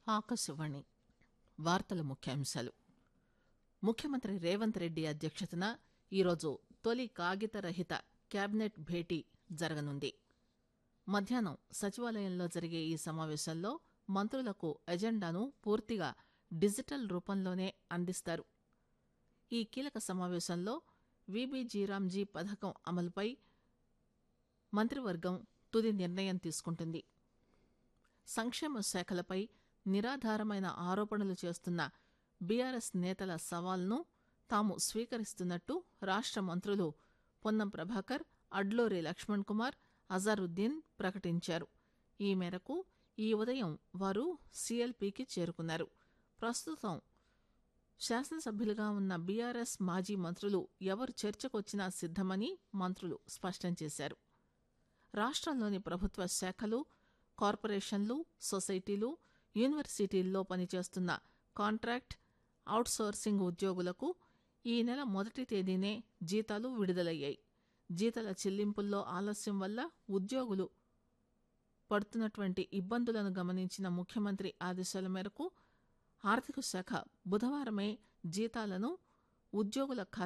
ఆకాశవాణి వార్తల ముఖ్యాంశాలు ముఖ్యమంత్రి రేవంత్ రెడ్డి అధ్యక్షతన ఈరోజు తొలి కాగిత రహిత కేబినెట్ భేటీ జరగనుంది మధ్యాహ్నం సచివాలయంలో జరిగే ఈ సమావేశంలో మంత్రులకు ఎజెండాను పూర్తిగా డిజిటల్ రూపంలోనే అందిస్తారు ఈ కీలక సమావేశంలో విబిజీరామ్జీ పథకం అమలుపై మంత్రివర్గం తుది నిర్ణయం తీసుకుంటుంది సంక్షేమ శాఖలపై నిరాధారమైన ఆరోపణలు చేస్తున్న బీఆర్ఎస్ నేతల సవాల్ను తాము స్వీకరిస్తున్నట్టు రాష్ట మంత్రులు పొన్నం ప్రభాకర్ అడ్లూరి లక్ష్మణ్ కుమార్ అజారుద్దీన్ ప్రకటించారు ఈ మేరకు ఈ ఉదయం వారు సీఎల్పీకి చేరుకున్నారు ప్రస్తుతం శాసనసభ్యులుగా ఉన్న బీఆర్ఎస్ మాజీ మంత్రులు ఎవరు చర్చకొచ్చినా సిద్దమని మంత్రులు స్పష్టం చేశారు రాష్ట్రంలోని ప్రభుత్వ శాఖలు కార్పొరేషన్లు సొసైటీలు యూనివర్సిటీల్లో పనిచేస్తున్న కాంట్రాక్ట్ అవుట్సోర్సింగ్ ఉద్యోగులకు ఈ నెల మొదటి తేదీనే జీతాలు విడుదలయ్యాయి జీతాల చెల్లింపుల్లో ఆలస్యం వల్ల ఉద్యోగులు పడుతున్నటువంటి ఇబ్బందులను గమనించిన ముఖ్యమంత్రి ఆదేశాల మేరకు ఆర్థిక శాఖ బుధవారమే జీతాలను ఉద్యోగుల ఖాతా